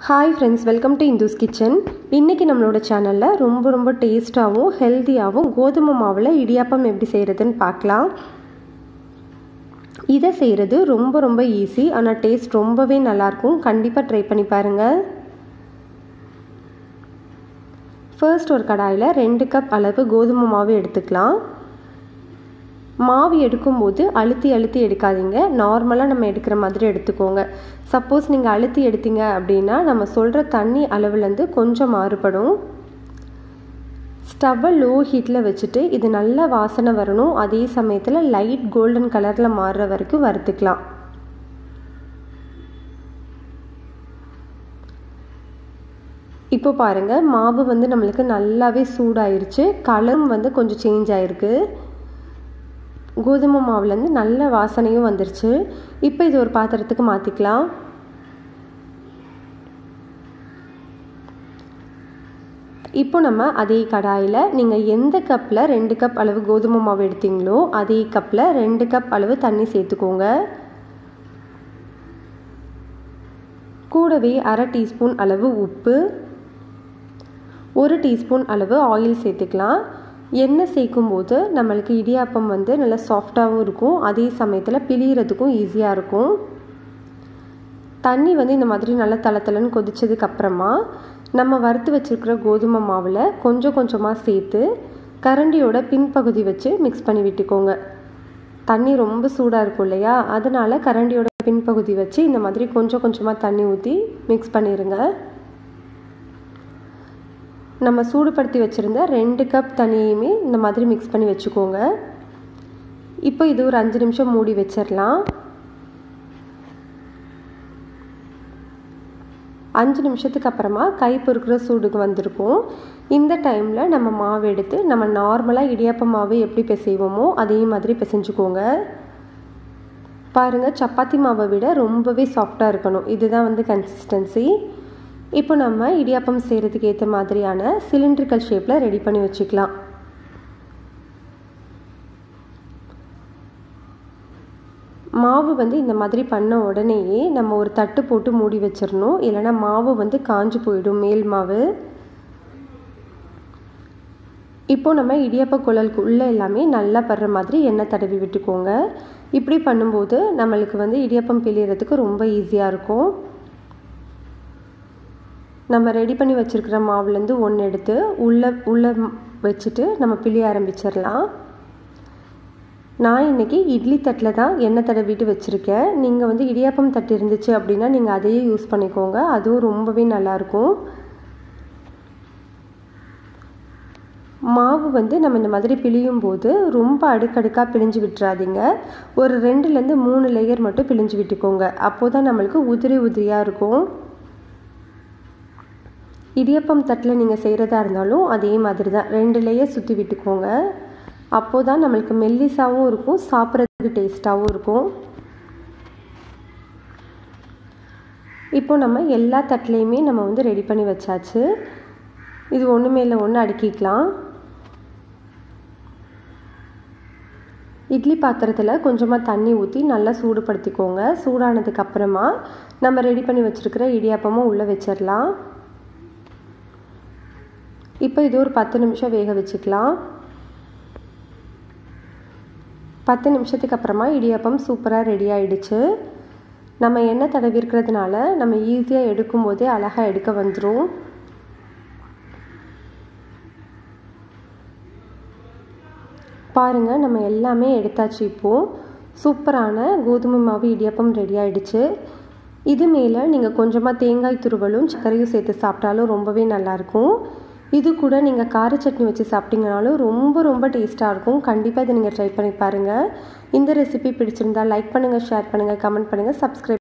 hi friends welcome to Indu's kitchen இன்றைக்கி நம்மளோட சேனலில் ரொம்ப ரொம்ப டேஸ்ட்டாகவும் ஹெல்த்தியாகவும் கோதுமை மாவில் இடியாப்பம் எப்படி செய்கிறதுன்னு பார்க்கலாம் இதை செய்கிறது ரொம்ப ரொம்ப ஈஸி ஆனால் டேஸ்ட் ரொம்பவே நல்லாயிருக்கும் கண்டிப்பாக ட்ரை பண்ணி பாருங்கள் ஃபர்ஸ்ட் ஒரு கடாயில் ரெண்டு கப் அளவு கோதுமை மாவு எடுத்துக்கலாம் மாவு எடுக்கும்போது அழுத்தி அழுத்தி எடுக்காதீங்க நார்மலாக நம்ம எடுக்கிற மாதிரி எடுத்துக்கோங்க சப்போஸ் நீங்கள் அழுத்தி எடுத்தீங்க அப்படின்னா நம்ம சொல்கிற தண்ணி அளவுலேருந்து கொஞ்சம் மாறுபடும் ஸ்டவ்வை லோ ஹீட்டில் வச்சுட்டு இது நல்ல வாசனை வரணும் அதே சமயத்தில் லைட் கோல்டன் கலரில் மாறுற வரைக்கும் வறுத்துக்கலாம் இப்போ பாருங்கள் மாவு வந்து நம்மளுக்கு நல்லாவே சூடாயிருச்சு கலரும் வந்து கொஞ்சம் சேஞ்ச் ஆகிருக்கு கோதுமை மாவுலேருந்து நல்ல வாசனையும் வந்துருச்சு இப்போ இது ஒரு பாத்திரத்துக்கு மாற்றிக்கலாம் இப்போ நம்ம அதே கடாயில் நீங்கள் எந்த கப்பில் ரெண்டு கப் அளவு கோதுமை மாவு எடுத்தீங்களோ அதே கப்பில் ரெண்டு கப் அளவு தண்ணி சேர்த்துக்கோங்க கூடவே அரை டீஸ்பூன் அளவு உப்பு ஒரு டீஸ்பூன் அளவு ஆயில் சேர்த்துக்கலாம் எண்ணெய் சேர்க்கும் போது நம்மளுக்கு இடியாப்பம் வந்து நல்லா சாஃப்டாகவும் இருக்கும் அதே சமயத்தில் பிழியறதுக்கும் ஈஸியாக இருக்கும் தண்ணி வந்து இந்த மாதிரி நல்லா தளத்தலன்னு கொதிச்சதுக்கு அப்புறமா நம்ம வறுத்து வச்சுருக்கிற கோதுமை மாவில் கொஞ்சம் கொஞ்சமாக சேர்த்து கரண்டியோட பின்பகுதி வச்சு மிக்ஸ் பண்ணி விட்டுக்கோங்க தண்ணி ரொம்ப சூடாக இருக்கும் இல்லையா அதனால் கரண்டியோட பின்பகுதி வச்சு இந்த மாதிரி கொஞ்சம் கொஞ்சமாக தண்ணி ஊற்றி மிக்ஸ் பண்ணிடுங்க நம்ம சூடுபடுத்தி வச்சுருந்த ரெண்டு கப் தண்ணியுமே இந்த மாதிரி மிக்ஸ் பண்ணி வச்சுக்கோங்க இப்போ இது ஒரு அஞ்சு நிமிஷம் மூடி வச்சிடலாம் அஞ்சு நிமிஷத்துக்கு அப்புறமா கை பொறுக்கிற சூடுக்கு வந்திருக்கும் இந்த டைமில் நம்ம மாவு எடுத்து நம்ம நார்மலாக இடியாப்ப மாவு எப்படி பிசைவோமோ அதே மாதிரி பிசைஞ்சுக்கோங்க பாருங்கள் சப்பாத்தி மாவை விட ரொம்பவே சாஃப்டாக இருக்கணும் இதுதான் வந்து கன்சிஸ்டன்சி இப்போ நம்ம இடியாப்பம் செய்கிறதுக்கு ஏற்ற மாதிரியான சிலிண்ட்ரிக்கல் ஷேப்பில் ரெடி பண்ணி வச்சுக்கலாம் மாவு வந்து இந்த மாதிரி பண்ண உடனேயே நம்ம ஒரு தட்டு போட்டு மூடி வச்சிடணும் இல்லைனா மாவு வந்து காஞ்சு போயிடும் மேல் மாவு இப்போ நம்ம இடியாப்ப குழலுக்கு உள்ளே எல்லாமே நல்லா படுற மாதிரி எண்ணெய் தடவி விட்டுக்கோங்க இப்படி பண்ணும்போது நம்மளுக்கு வந்து இடியாப்பம் பிழியறதுக்கு ரொம்ப ஈஸியாக இருக்கும் நம்ம ரெடி பண்ணி வச்சுருக்கிற மாவுலேருந்து ஒன்று எடுத்து உள்ளே உள்ளே வச்சுட்டு நம்ம பிழிய ஆரம்பிச்சிடலாம் நான் இன்றைக்கி இட்லி தட்டில் தான் எண்ணெய் தடவிட்டு வச்சுருக்கேன் நீங்கள் வந்து இடியாப்பம் தட்டு இருந்துச்சு அப்படின்னா நீங்கள் அதையே யூஸ் பண்ணிக்கோங்க அதுவும் ரொம்பவே நல்லாயிருக்கும் மாவு வந்து நம்ம இந்த மாதிரி பிழியும் போது ரொம்ப அடுக்கடுக்காக பிழிஞ்சு விட்டுறாதீங்க ஒரு ரெண்டுலேருந்து மூணு லேயர் மட்டும் பிழிஞ்சு விட்டுக்கோங்க அப்போ தான் நம்மளுக்கு உதிரி உதிரியாக இருக்கும் இடியப்பம் தட்டில் நீங்கள் செய்கிறதா இருந்தாலும் அதே மாதிரி தான் ரெண்டு லேயர் சுற்றி விட்டுக்கோங்க அப்போ தான் நம்மளுக்கு மெல்லிஸாகவும் இருக்கும் சாப்பிட்றதுக்கு டேஸ்ட்டாகவும் இருக்கும் இப்போ நம்ம எல்லா தட்டிலையுமே நம்ம வந்து ரெடி பண்ணி வச்சாச்சு இது ஒன்று மேலே ஒன்று அடுக்கிக்கலாம் இட்லி பாத்திரத்தில் கொஞ்சமாக தண்ணி ஊற்றி நல்லா சூடுபடுத்திக்கோங்க சூடானதுக்கு அப்புறமா நம்ம ரெடி பண்ணி வச்சுருக்கிற இடியாப்பமும் உள்ளே வச்சிடலாம் இப்போ இது ஒரு பத்து நிமிஷம் வேக வச்சுக்கலாம் பத்து நிமிஷத்துக்கு அப்புறமா இடியாப்பம் சூப்பராக ரெடி ஆகிடுச்சு நம்ம எண்ணெய் தடவி இருக்கிறதுனால நம்ம ஈஸியாக எடுக்கும்போதே அழகாக எடுக்க வந்துடும் பாருங்கள் நம்ம எல்லாமே எடுத்தாச்சு இப்போது சூப்பரான கோதுமை மாவு இடியாப்பம் ரெடி ஆகிடுச்சு இது மேலே நீங்கள் கொஞ்சமாக தேங்காய் துருவலும் சர்க்கரையும் சேர்த்து சாப்பிட்டாலும் ரொம்பவே நல்லாயிருக்கும் இது கூட நீங்கள் கார சட்னி வச்சு சாப்பிட்டீங்கனாலும் ரொம்ப ரொம்ப டேஸ்ட்டாக இருக்கும் கண்டிப்பாக இதை நீங்கள் ட்ரை பண்ணி பாருங்கள் இந்த ரெசிபி பிடிச்சிருந்தா லைக் பண்ணுங்கள் ஷேர் பண்ணுங்கள் கமெண்ட் பண்ணுங்கள் சப்ஸ்கிரைப்